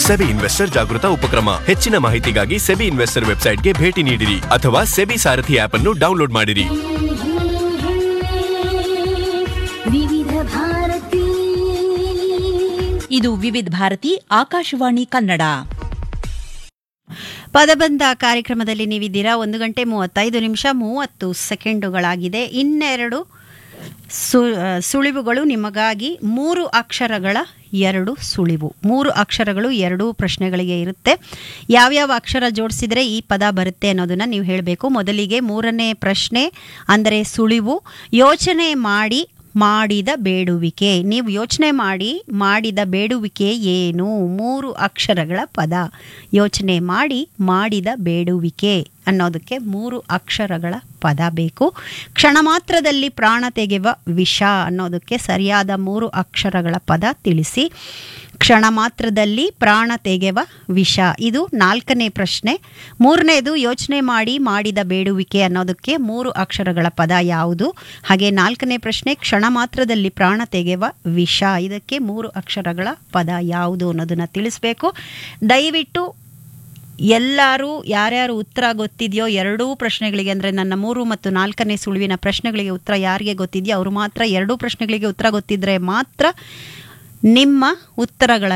SEBI investor ಜಾಗೃತ ಉಪಕ್ರಮ ಹೆಚ್ಚಿನ ಮಾಹಿತಿಗಾಗಿ ಸೆಬಿ ಇನ್ವೆಸ್ಟರ್ ವೆಬ್ಸೈಟ್ಗೆ ಭೇಟಿ ನೀಡಿರಿ ಅಥವಾ ಸೆಬಿ ಸಾರಥಿ ಆಪ್ ಅನ್ನು ಡೌನ್ಲೋಡ್ ಮಾಡಿರಿ ವಿವಿಧ ಭಾರತಿ ಇದು ವಿವಿಧ ಭಾರತಿ ಆಕಾಶವಾಣಿ ಕನ್ನಡ ಪದಬಂಧ ಕಾರ್ಯಕ್ರಮದಲ್ಲಿ ನೀವಿದ್ದೀರಾ ಒಂದು ಗಂಟೆ ಮೂವತ್ತೈದು ನಿಮಿಷ ಮೂವತ್ತು ಸೆಕೆಂಡುಗಳಾಗಿದೆ ಇನ್ನೆರಡು ಸು ಸುಳಿವುಗಳು ನಿಮಗಾಗಿ ಮೂರು ಅಕ್ಷರಗಳ ಎರಡು ಸುಳಿವು ಮೂರು ಅಕ್ಷರಗಳು ಎರಡು ಪ್ರಶ್ನೆಗಳಿಗೆ ಇರುತ್ತೆ ಯಾವ್ಯಾವ ಅಕ್ಷರ ಜೋಡಿಸಿದರೆ ಈ ಪದ ಬರುತ್ತೆ ಅನ್ನೋದನ್ನು ನೀವು ಹೇಳಬೇಕು ಮೊದಲಿಗೆ ಮೂರನೇ ಪ್ರಶ್ನೆ ಅಂದರೆ ಸುಳಿವು ಯೋಚನೆ ಮಾಡಿ ಮಾಡಿದ ಬೇಡುವಿಕೆ ನೀವು ಯೋಚನೆ ಮಾಡಿ ಮಾಡಿದ ಬೇಡುವಿಕೆ ಏನು ಮೂರು ಅಕ್ಷರಗಳ ಪದ ಯೋಚನೆ ಮಾಡಿ ಮಾಡಿದ ಬೇಡುವಿಕೆ ಅನ್ನೋದಕ್ಕೆ ಮೂರು ಅಕ್ಷರಗಳ ಪದ ಬೇಕು ಕ್ಷಣ ಮಾತ್ರದಲ್ಲಿ ಪ್ರಾಣ ತೆಗೆವ ವಿಷ ಅನ್ನೋದಕ್ಕೆ ಸರಿಯಾದ ಮೂರು ಅಕ್ಷರಗಳ ಪದ ತಿಳಿಸಿ ಕ್ಷಣ ಮಾತ್ರದಲ್ಲಿ ಪ್ರಾಣ ತೆಗೆವ ವಿಷ ಇದು ನಾಲ್ಕನೇ ಪ್ರಶ್ನೆ ಮೂರನೇದು ಯೋಚನೆ ಮಾಡಿ ಮಾಡಿದ ಬೇಡುವಿಕೆ ಅನ್ನೋದಕ್ಕೆ ಮೂರು ಅಕ್ಷರಗಳ ಪದ ಯಾವುದು ಹಾಗೆ ನಾಲ್ಕನೇ ಪ್ರಶ್ನೆ ಕ್ಷಣ ಮಾತ್ರದಲ್ಲಿ ಪ್ರಾಣ ತೆಗೆವ ವಿಷ ಇದಕ್ಕೆ ಮೂರು ಅಕ್ಷರಗಳ ಪದ ಯಾವುದು ಅನ್ನೋದನ್ನು ತಿಳಿಸ್ಬೇಕು ದಯವಿಟ್ಟು ಎಲ್ಲರೂ ಯಾರ್ಯಾರು ಉತ್ತರ ಗೊತ್ತಿದೆಯೋ ಎರಡೂ ಪ್ರಶ್ನೆಗಳಿಗೆ ಅಂದರೆ ನನ್ನ ಮೂರು ಮತ್ತು ನಾಲ್ಕನೇ ಸುಳುವಿನ ಪ್ರಶ್ನೆಗಳಿಗೆ ಉತ್ತರ ಯಾರಿಗೆ ಗೊತ್ತಿದೆಯೋ ಅವರು ಮಾತ್ರ ಎರಡೂ ಪ್ರಶ್ನೆಗಳಿಗೆ ಉತ್ತರ ಗೊತ್ತಿದ್ದರೆ ಮಾತ್ರ ನಿಮ್ಮ ಉತ್ತರಗಳ